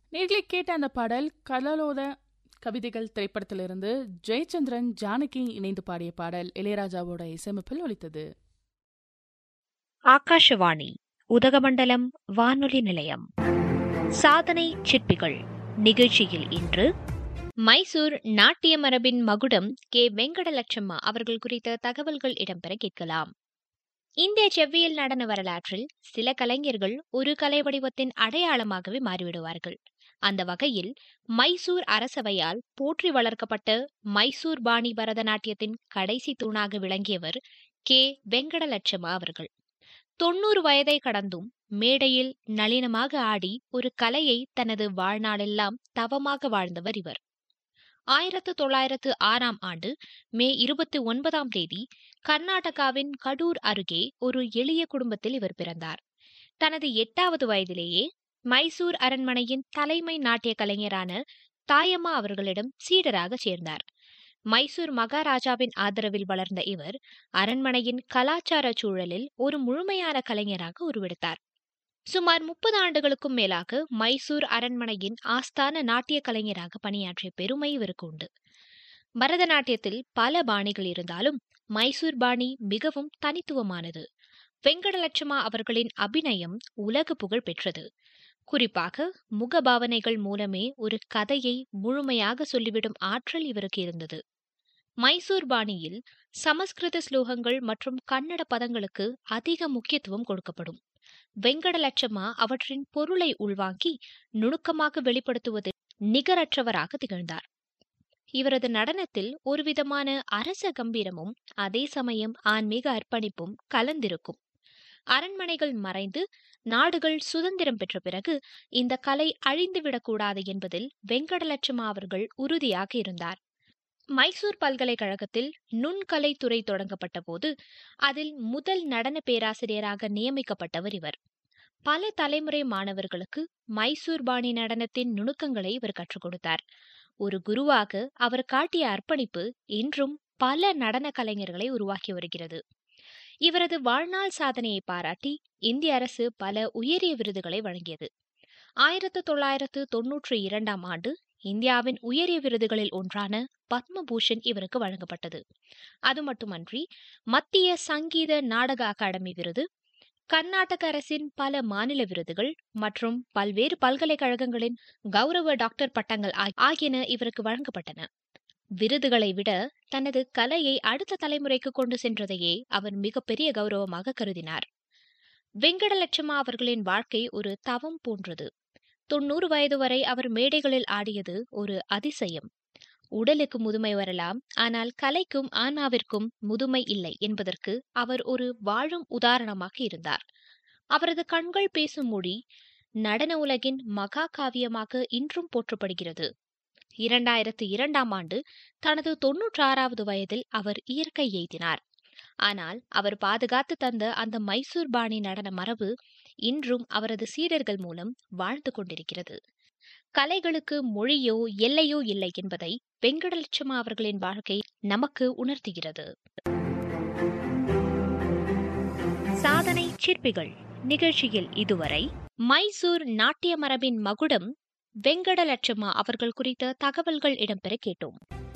நேர்களை கேட்ட அந்த பாடல் கடலோத கவிதைகள் திரைப்படத்திலிருந்து ஜெயச்சந்திரன் ஜானகி இணைந்து பாடிய பாடல் இளையராஜாவோட இசையமைப்பில் ஒலித்தது ஆகாஷவாணி உதகமண்டலம் வானொலி நிலையம் சாதனை சிற்பிகள் நிகழ்ச்சியில் இன்று மைசூர் நாட்டிய மரபின் மகுடம் கே வெங்கடலட்சம்மா அவர்கள் குறித்த தகவல்கள் இடம்பெற கேட்கலாம் இந்திய செவ்வியல் நடன வரலாற்றில் சில கலைஞர்கள் ஒரு கலை வடிவத்தின் அடையாளமாகவே மாறிவிடுவார்கள் அந்த வகையில் மைசூர் அரசவையால் போற்றி வளர்க்கப்பட்ட மைசூர் பாணி பரதநாட்டியத்தின் கடைசி தூணாக விளங்கியவர் கே வெங்கடலட்சம்மா அவர்கள் தொன்னூறு வயதை கடந்தும் மேடையில் நளினமாக ஆடி ஒரு கலையை தனது வாழ்நாளெல்லாம் தவமாக வாழ்ந்தவர் இவர் ஆயிரத்து தொள்ளாயிரத்து ஆறாம் ஆண்டு மே இருபத்தி ஒன்பதாம் தேதி கர்நாடகாவின் கடூர் அருகே ஒரு எளிய குடும்பத்தில் இவர் பிறந்தார் தனது எட்டாவது வயதிலேயே மைசூர் அரண்மனையின் தலைமை நாட்டிய கலைஞரான தாயம்மா அவர்களிடம் சீடராக சேர்ந்தார் மைசூர் மகாராஜாவின் ஆதரவில் வளர்ந்த இவர் அரண்மனையின் கலாச்சார சூழலில் ஒரு முழுமையான கலைஞராக உருவெடுத்தார் சுமார் முப்பது ஆண்டுகளுக்கும் மேலாக மைசூர் அரண்மனையின் ஆஸ்தான நாட்டிய கலைஞராக பணியாற்றிய பெருமை இவருக்கு உண்டு பரதநாட்டியத்தில் பல பாணிகள் இருந்தாலும் மைசூர் பாணி மிகவும் தனித்துவமானது வெங்கடலட்சுமா அவர்களின் அபிநயம் உலக புகழ் பெற்றது குறிப்பாக முகபாவனைகள் மூலமே ஒரு கதையை முழுமையாக சொல்லிவிடும் ஆற்றல் இவருக்கு இருந்தது மைசூர் பாணியில் சமஸ்கிருத ஸ்லோகங்கள் மற்றும் கன்னட பதங்களுக்கு அதிக முக்கியத்துவம் கொடுக்கப்படும் வெங்கடலட்சமா அவற்றின் பொருளை உள்வாங்கி நுணுக்கமாக வெளிப்படுத்துவதில் நிகரற்றவராக திகழ்ந்தார் இவரது நடனத்தில் ஒருவிதமான அரச கம்பீரமும் அதே சமயம் ஆன்மீக அர்ப்பணிப்பும் கலந்திருக்கும் அரண்மனைகள் மறைந்து நாடுகள் சுதந்திரம் பெற்ற பிறகு இந்த கலை அழிந்துவிடக்கூடாது என்பதில் வெங்கடலட்சுமா அவர்கள் உறுதியாக இருந்தார் மைசூர் பல்கலைக்கழகத்தில் நுண்கலை துறை தொடங்கப்பட்ட போது அதில் முதல் நடன பேராசிரியராக நியமிக்கப்பட்டவர் இவர் பல தலைமுறை மாணவர்களுக்கு மைசூர் பாணி நடனத்தின் நுணுக்கங்களை இவர் கற்றுக் கொடுத்தார் ஒரு குருவாக அவர் காட்டிய அர்ப்பணிப்பு இன்றும் பல நடன கலைஞர்களை உருவாக்கி வருகிறது இவரது வாழ்நாள் சாதனையை பாராட்டி இந்திய அரசு பல உயரிய விருதுகளை வழங்கியது ஆயிரத்து தொள்ளாயிரத்து தொன்னூற்றி இரண்டாம் ஆண்டு இந்தியாவின் உயரிய விருதுகளில் ஒன்றான பத்மபூஷன் இவருக்கு வழங்கப்பட்டது அது மட்டுமன்றி மத்திய சங்கீத நாடக அகாடமி விருது கர்நாடக அரசின் பல மாநில விருதுகள் மற்றும் பல்வேறு பல்கலைக்கழகங்களின் கௌரவ டாக்டர் பட்டங்கள் ஆகியன இவருக்கு வழங்கப்பட்டன விருதுகளை விட தனது கலையை அடுத்த தலைமுறைக்கு கொண்டு சென்றதையே அவர் மிகப்பெரிய கௌரவமாக கருதினார் வெங்கடலட்சுமா அவர்களின் வாழ்க்கை ஒரு தவம் போன்றது தொன்னூறு வயது வரை அவர் மேடைகளில் ஆடியது ஒரு அதிசயம் உடலுக்கு முதுமை வரலாம் ஆனால் கலைக்கும் ஆன்மாவிற்கும் முதுமை இல்லை என்பதற்கு அவர் ஒரு வாழும் உதாரணமாக இருந்தார் அவரது கண்கள் பேசும் மொழி நடன உலகின் மகா காவியமாக இன்றும் போற்றப்படுகிறது இரண்டாயிரத்து இரண்டாம் ஆண்டு தனது தொன்னூற்றாறாவது வயதில் அவர் இயற்கை எய்தினார் ஆனால் அவர் பாதுகாத்து தந்த அந்த மைசூர் பாணி நடன மரபு இன்றும் அவரது சீடர்கள் மூலம் வாழ்ந்து கொண்டிருக்கிறது கலைகளுக்கு மொழியோ எல்லையோ இல்லை என்பதை வெங்கடலட்சுமா அவர்களின் வாழ்க்கை நமக்கு உணர்த்துகிறது சாதனை சிற்பிகள் நிகழ்ச்சியில் இதுவரை மைசூர் நாட்டிய மரபின் மகுடம் வெங்கடலட்சுமா அவர்கள் குறித்த தகவல்கள் இடம்பெற கேட்டோம்